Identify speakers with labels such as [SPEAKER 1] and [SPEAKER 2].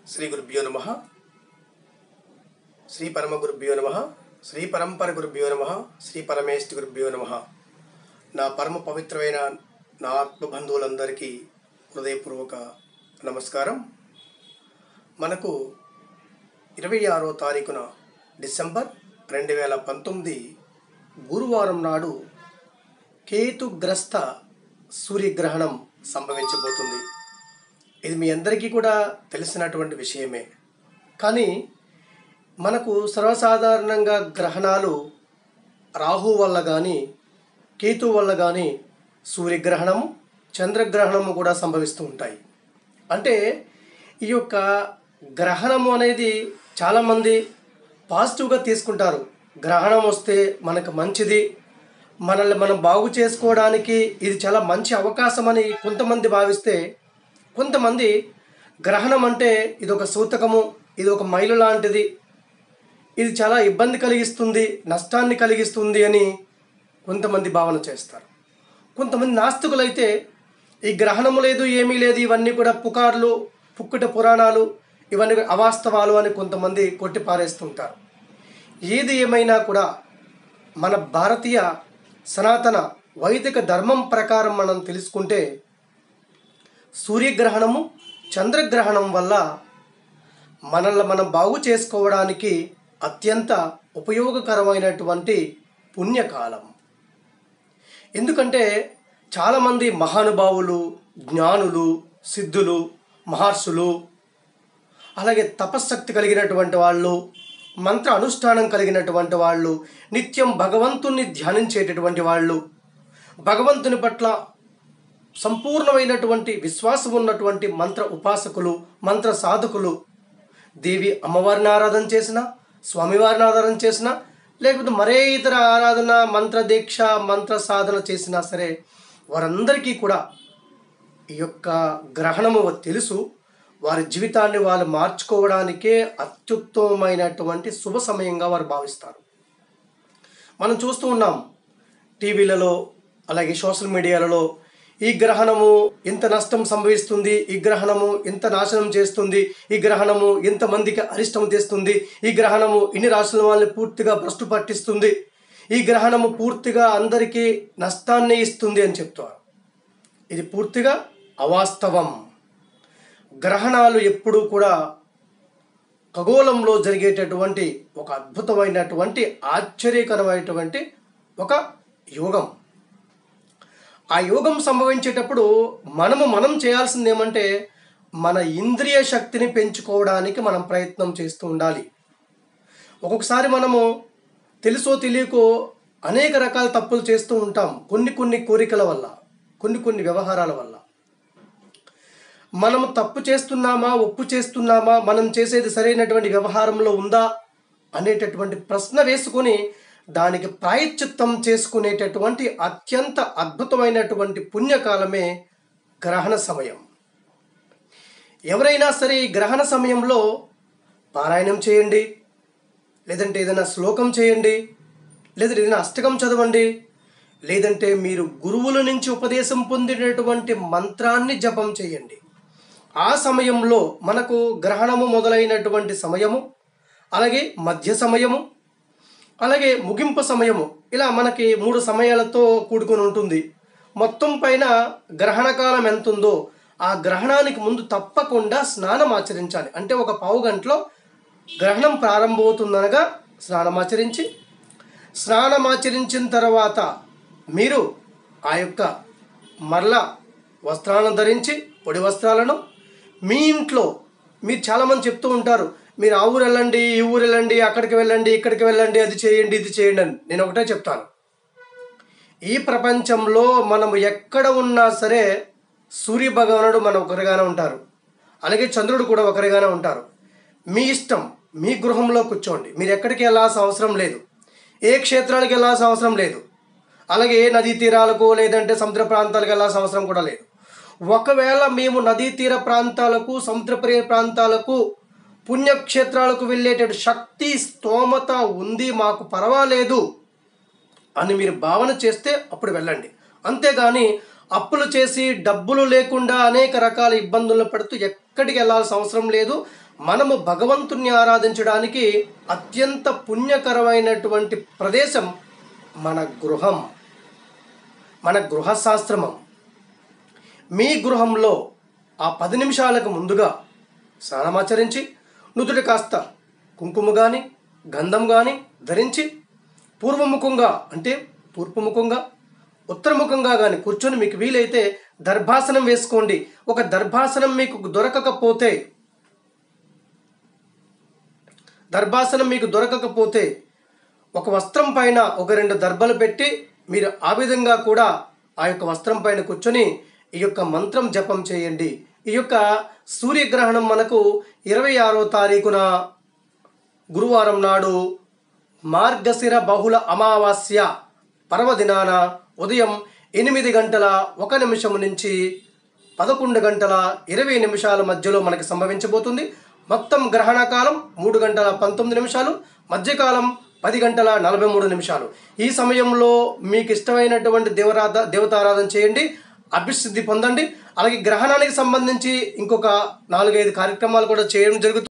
[SPEAKER 1] శ్రీ గురుభ్యో నమ శ్రీ పరమ గురుభ్యో నమ శ్రీ పరంపర గురుభ్యో నమ శ్రీ పరమేష్టి గురుభ్యో నమ నా పరమ పవిత్రమైన నా ఆత్మబంధువులందరికీ హృదయపూర్వక నమస్కారం మనకు ఇరవై ఆరో తారీఖున డిసెంబర్ రెండు వేల పంతొమ్మిది గురువారం నాడు కేతుగ్రస్త సూర్యగ్రహణం సంభవించబోతుంది ఇది మీ అందరికీ కూడా తెలిసినటువంటి విషయమే కానీ మనకు సర్వసాధారణంగా గ్రహణాలు రాహు వల్ల కానీ కేతు వల్ల కానీ సూర్యగ్రహణము చంద్రగ్రహణము కూడా సంభవిస్తూ ఉంటాయి అంటే ఈ యొక్క గ్రహణము అనేది చాలామంది పాజిటివ్గా తీసుకుంటారు గ్రహణం వస్తే మనకు మంచిది మనల్ని మనం బాగు చేసుకోవడానికి ఇది చాలా మంచి అవకాశం అని కొంతమంది భావిస్తే కొంతమంది గ్రహణం అంటే ఇది ఒక సూతకము ఇది ఒక మైలు లాంటిది ఇది చాలా ఇబ్బంది కలిగిస్తుంది నష్టాన్ని కలిగిస్తుంది అని కొంతమంది భావన చేస్తారు కొంతమంది నాస్తికులైతే ఈ గ్రహణము లేదు ఏమీ లేదు ఇవన్నీ కూడా పుకార్లు పుక్కుట పురాణాలు ఇవన్నీ కూడా అవాస్తవాలు అని కొంతమంది కొట్టిపారేస్తుంటారు ఏది ఏమైనా కూడా మన భారతీయ సనాతన వైదిక ధర్మం ప్రకారం మనం తెలుసుకుంటే సూర్యగ్రహణము చంద్రగ్రహణం వల్ల మనల్ని మనం బాగు చేసుకోవడానికి అత్యంత ఉపయోగకరమైనటువంటి పుణ్యకాలం ఎందుకంటే చాలామంది మహానుభావులు జ్ఞానులు సిద్ధులు మహర్షులు అలాగే తపశ్శక్తి కలిగినటువంటి వాళ్ళు మంత్ర అనుష్ఠానం కలిగినటువంటి వాళ్ళు నిత్యం భగవంతుణ్ణి ధ్యానించేటటువంటి వాళ్ళు భగవంతుని పట్ల సంపూర్ణమైనటువంటి విశ్వాసం ఉన్నటువంటి మంత్ర ఉపాసకులు మంత్ర సాధకులు దేవి అమ్మవారిని ఆరాధన చేసిన స్వామివారిని ఆరాధన చేసిన లేకపోతే మరే ఇతర ఆరాధన మంత్ర దీక్ష మంత్ర సాధన చేసినా సరే వారందరికీ కూడా ఈ యొక్క గ్రహణము తెలుసు వారి జీవితాన్ని వాళ్ళు మార్చుకోవడానికే అత్యుత్తమమైనటువంటి శుభ సమయంగా వారు భావిస్తారు మనం చూస్తూ ఉన్నాం టీవీలలో అలాగే సోషల్ మీడియాలలో ఈ గ్రహణము ఇంత నష్టం సంభవిస్తుంది ఈ గ్రహణము ఇంత నాశనం చేస్తుంది ఈ గ్రహణము ఇంతమందికి అరిష్టం తెస్తుంది ఈ గ్రహణము ఇన్ని రాష్ట్రాల వాళ్ళని పూర్తిగా భ్రష్టు పట్టిస్తుంది ఈ గ్రహణము పూర్తిగా అందరికీ నష్టాన్ని ఇస్తుంది అని చెప్తారు ఇది పూర్తిగా అవాస్తవం గ్రహణాలు ఎప్పుడూ కూడా ఖగోళంలో జరిగేటటువంటి ఒక అద్భుతమైనటువంటి ఆశ్చర్యకరమైనటువంటి ఒక యోగం ఆ యోగం సంభవించేటప్పుడు మనము మనం చేయాల్సింది ఏమంటే మన ఇంద్రియ శక్తిని పెంచుకోవడానికి మనం ప్రయత్నం చేస్తూ ఉండాలి ఒక్కొక్కసారి మనము తెలుసో తెలియకో అనేక రకాల తప్పులు చేస్తూ ఉంటాం కొన్ని కొన్ని కోరికల వల్ల కొన్ని కొన్ని వ్యవహారాల వల్ల మనము తప్పు చేస్తున్నామా ఒప్పు చేస్తున్నామా మనం చేసేది సరైనటువంటి వ్యవహారంలో ఉందా అనేటటువంటి ప్రశ్న వేసుకొని దానికి ప్రాయశ్చిత్తం చేసుకునేటటువంటి అత్యంత అద్భుతమైనటువంటి పుణ్యకాలమే గ్రహణ సమయం ఎవరైనా సరే ఈ గ్రహణ సమయంలో పారాయణం చేయండి లేదంటే ఏదైనా శ్లోకం చేయండి లేదంటే ఏదైనా అష్టకం చదవండి లేదంటే మీరు గురువుల నుంచి ఉపదేశం పొందినటువంటి మంత్రాన్ని జపం చేయండి ఆ సమయంలో మనకు గ్రహణము మొదలైనటువంటి సమయము అలాగే మధ్య సమయము అలాగే ముగింపు సమయము ఇలా మనకి మూడు సమయాలతో కూడుకొని ఉంటుంది మొత్తం పైన గ్రహణకాలం ఎంత ఉందో ఆ గ్రహణానికి ముందు తప్పకుండా స్నానం ఆచరించాలి అంటే ఒక పావు గంటలో గ్రహణం ప్రారంభమవుతుందనగా స్నానం ఆచరించి స్నానం ఆచరించిన తర్వాత మీరు ఆ యొక్క మరల వస్త్రాలను ధరించి పొడి వస్త్రాలను మీ ఇంట్లో మీరు చాలామంది చెప్తూ ఉంటారు మీరు ఆ ఊరు వెళ్ళండి ఈ ఊరు వెళ్ళండి అక్కడికి వెళ్ళండి ఇక్కడికి వెళ్ళండి అది చేయండి ఇది చేయండి అని నేను ఒకటే చెప్తాను ఈ ప్రపంచంలో మనం ఎక్కడ ఉన్నా సరే సూర్య భగవానుడు మన ఒకరిగానే ఉంటారు అలాగే చంద్రుడు కూడా ఒకరిగానే ఉంటారు మీ ఇష్టం మీ గృహంలో కూర్చోండి మీరు ఎక్కడికి వెళ్ళాల్సిన అవసరం లేదు ఏ క్షేత్రాలకు వెళ్ళాల్సిన అవసరం లేదు అలాగే ఏ నదీ తీరాలకు లేదంటే సముద్ర ప్రాంతాలకు వెళ్ళాల్సిన అవసరం కూడా లేదు ఒకవేళ మేము నదీ తీర ప్రాంతాలకు సముద్ర తీర ప్రాంతాలకు పుణ్యక్షేత్రాలకు వెళ్ళేటట్టు శక్తి స్తోమత ఉంది మాకు పర్వాలేదు అని మీరు భావన చేస్తే అప్పుడు వెళ్ళండి అంతేగాని అప్పులు చేసి డబ్బులు లేకుండా అనేక రకాల ఇబ్బందులు పడుతూ ఎక్కడికి వెళ్ళాల్సిన అవసరం లేదు మనము భగవంతుణ్ణి ఆరాధించడానికి అత్యంత పుణ్యకరమైనటువంటి ప్రదేశం మన గృహం మన గృహశాస్త్రమం మీ గృహంలో ఆ పది నిమిషాలకు ముందుగా స్నానమాచరించి నుదుటి కాస్త కుంకుమ కానీ గంధం కానీ ధరించి పూర్వముఖంగా అంటే తూర్పుముఖంగా ఉత్తరముఖంగా కానీ కూర్చొని మీకు వీలైతే దర్భాసనం వేసుకోండి ఒక దర్భాసనం మీకు దొరకకపోతే దర్భాసనం మీకు దొరకకపోతే ఒక వస్త్రం పైన ఒక రెండు దర్భలు పెట్టి మీరు ఆ విధంగా కూడా ఆ యొక్క వస్త్రం పైన కూర్చొని ఈ యొక్క మంత్రం జపం చేయండి ఈ యొక్క సూర్యగ్రహణం మనకు ఇరవై ఆరో తారీఖున గురువారం నాడు మార్గశిర బహుళ అమావాస్య పర్వదినాన ఉదయం ఎనిమిది గంటల ఒక నిమిషం నుంచి పదకొండు గంటల ఇరవై నిమిషాల మధ్యలో మనకి సంభవించబోతుంది మొత్తం గ్రహణ కాలం మూడు గంటల పంతొమ్మిది నిమిషాలు మధ్యకాలం పది గంటల నలభై మూడు నిమిషాలు ఈ సమయంలో మీకు ఇష్టమైనటువంటి దేవరాధ దేవతారాధన చేయండి అభివృద్ధి పొందండి అలాగే గ్రహణానికి సంబంధించి ఇంకొక నాలుగైదు కార్యక్రమాలు కూడా చేయడం జరుగుతుంది